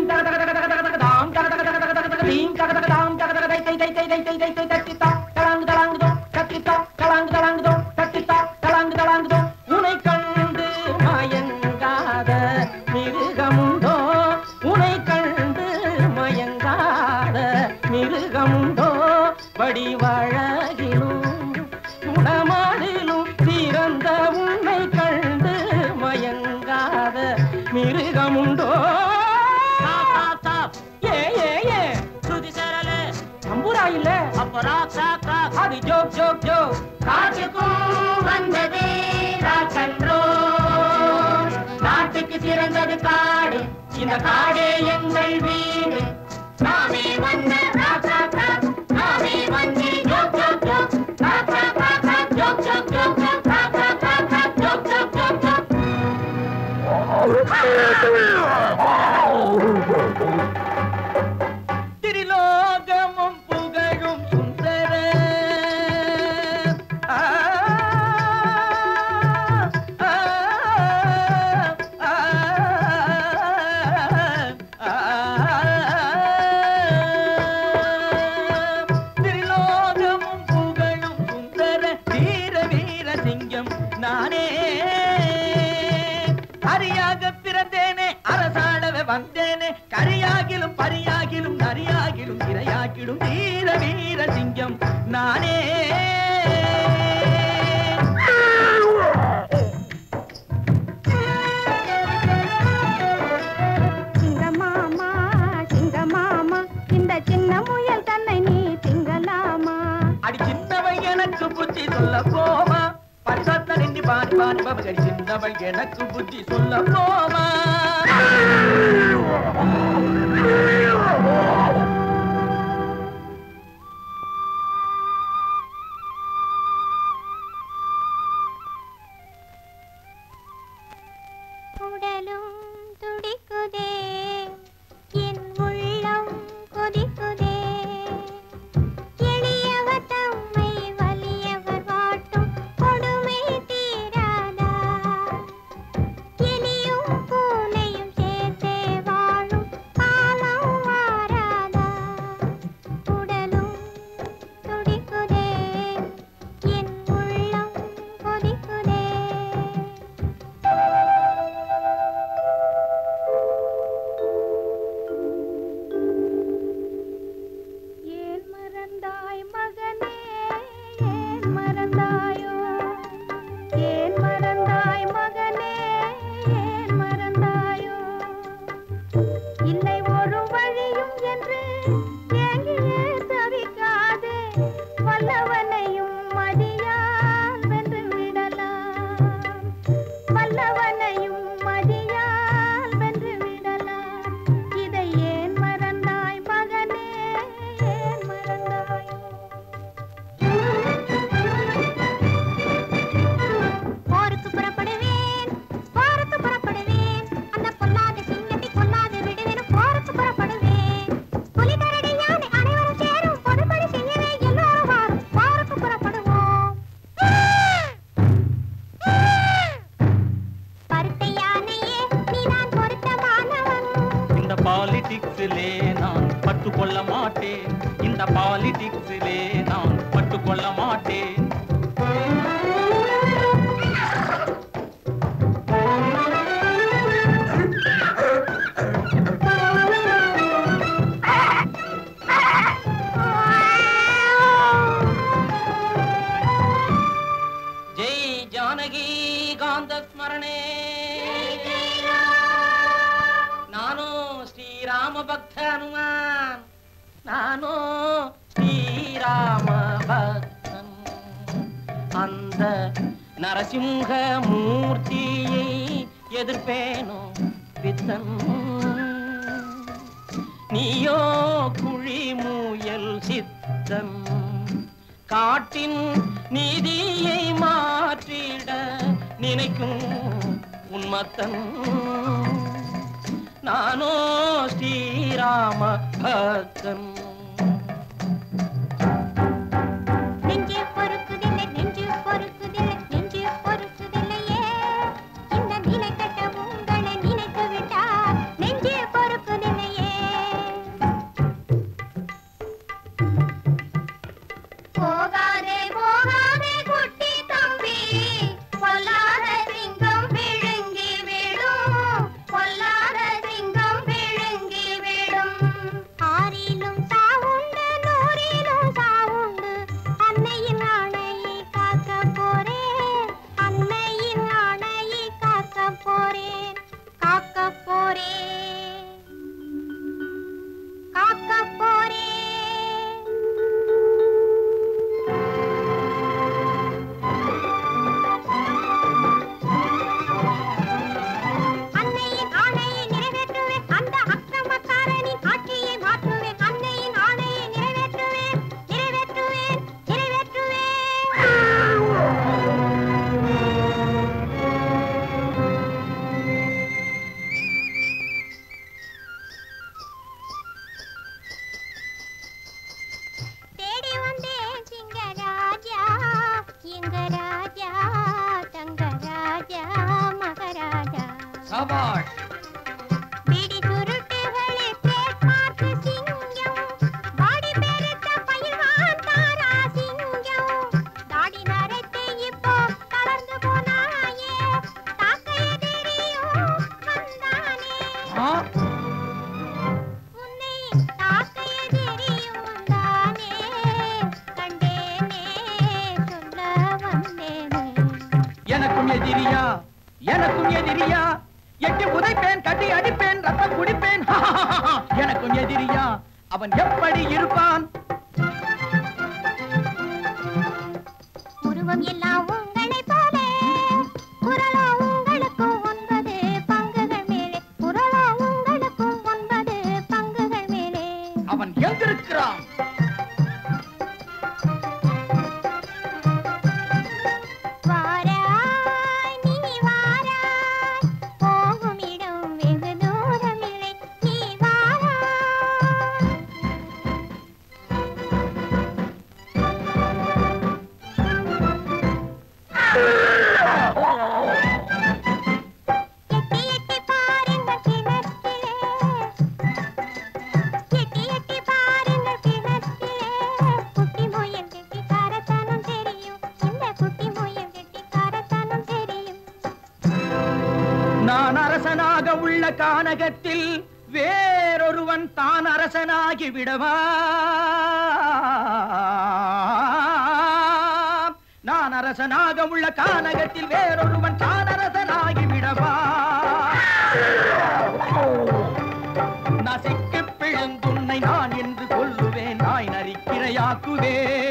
தகதகதகதகதகதாம், தகதகதகதகதகதீம், தகதகதாம், தகதகதை, தை, தை, தை, தை, தை, தை, தை, தட்டித்தா, தளாங்கு, தளாங்குதோ, தட்டித்தா, தளாங்கு, தளாங்குதோ, தட்டித்தா, தளாங்கு, தளாங்குதோ. உனை கண்டு மயங்காத மிருகமுண்டோ உனை கண்டு மயங்காத மிருகமுண்டோ வடிவழகிலும் குணமாடிலும் சிறந்த உன்னை கண்டு மயங்காத மிருகமுண்டோ ஸ்டாப் ஸ்டாப் ஸ்டாப் ஏ ஏ ஏ ஸ்ருதி சேரலே தம்புரா இல்ல அப்ப ராக் ராக் ராக் அது ஜோக் ஜோக் ஜோக் காட்டுக்கும் வந்தது ராக்கன்றோ நாட்டுக்கு சிறந்தது காடு இந்த காடே எங்கள் வீடு நாமே வந்த ராக் ராக் ராக் நாமே வந்து joke joke joke rock rock rock rock joke joke joke joke rock rock rock rock joke joke joke joke திரிலோகமும் புகழும் சுந்தர ஆ, ஆ, ஆ, ஆ, திரிலோகமும் புகழும் சுந்தர வீர வீர சிங்கம் நானே அரியாக பிறந்தேனே அரசாடவே வந்தேனே கரியாகிலும் பரியாகிலும் நரியாகிலும் இரையாகிலும் வீர வீர சிங்கம் நானே சிங்கமாமா சிங்கமாமா இந்த சின்ன முயல் தன்னை நீ திங்கலாமா அடி சின்னவன் எனக்கு புத்தி சொல்ல போமா பரிசாத்த நின்று பாடி பாடி பபகடி சின்னவன் எனக்கு புத்தி சொல்ல போமா உடலும் துடிக்குதே என் உள்ளம் கொதிக்குதே எளியவர் தம்மை வலியவர் வாட்டும் கொடுமை தீராதா எலியும் பூனையும் சேர்த்தே வாழும் காலம் மாறாதா உடலும் துடிக்குதே என் உள்ளம் கொதிக்குதே ஏன் மறந்தாய் மகனே ஏன் மறந்தாயோ ஏன் மறந்தாய் மகனே ஏன் மறந்தாயோ இல்லை ஒரு வழியும் என்று ஏங்கியே தவிக்காதே வல்லவனையும் மதியால் வென்று விடலாம் வல்லவனையும் மதியால் வென்று விடலாம் இதை ஏன் மறந்தாய் மகனே ஏன் மறந்தாயோ போருக்கு புறப்படுவேன் போருக்கு புறப்படுவேன் அந்த பொல்லாத சிங்கத்தை கொல்லாது விடுவேன் போருக்கு புறப்படுவேன் புலி கரடி யானை அனைவரும் சேரும் பொதுப்படி செய்யவே எல்லோரும் வாரும் போருக்கு புறப்படுவோம் பருத்த யானையே நீ நான் பொருத்தமானவன் இந்த பாலிடிக்ஸிலே நான் பட்டு கொள்ள மாட்டேன் இந்த பாலிடிக்ஸிலே நான் பட்டு கொள்ள மாட்டேன் ஜெய் ஜானகி காந்த ஸ்மரணே ನಾನು ಶ್ರೀರಾಮ ಭಕ್ತ ಹನುಮಾನ್ ನಾನು ಶ್ರೀರಾಮ பக்தன் அந்த நரசிம்ஹ மூர்த்தியை எதிர்ப்பேனோ பித்தன் நீயோ குழி முயல் சித்தன் காட்டின் நீதியை மாற்றிட நினைக்கும் உன்மத்தன் நானோ ஸ்ரீராம பக்தன் நெஞ்சு பொறுக்குதில்லை நெஞ்சு பொறுக்குதில்லை நெஞ்சு பொறுக்குதில்லையே இந்த நிலை கட்ட உங்களை நினைத்து விட்டார் நெஞ்சு பொறுக்குதில்லையே எனக்கும் எதிரியா எட்டி உதைப்பேன் கட்டி அடிப்பேன் ரத்தம் குடிப்பேன் எனக்கும் எதிரியா அவன் எப்படி இருப்பான் உருவம் எல்லாம் உங்களைப் போலே குரலோ உங்களுக்கும் ஒன்பது பங்குகள் மேலே குரலோ உங்களுக்கும் ஒன்பது பங்குகள் மேலே அவன் எங்கிருக்கிறான் வாராய் நீ வாராய் போகும் இடம் வெகு தூரமில்லை நீ வாராய் எட்டி எட்டி பாருங்க கிணற்றிலே எட்டி எட்டி பாருங்க கிணற்றிலே குட்டி முயல் கெட்டிக்காரத்தனம் தெரியும் இந்த குட்டி முயல் கெட்டிக்காரத்தனம் தெரியும் நான் அரசனாக உள்ள கானகத்தில் வேறொருவன் தான் அரசனாகி விடவா நான் அரசனாக உள்ள கானகத்தில் வேறொருவன் தான் அரசனாகி விடவா நசிக்கு பிழந்துன்னை நான் என்று கொல்லுவேன் நாய் நரிக்கிரையாக்குவேன்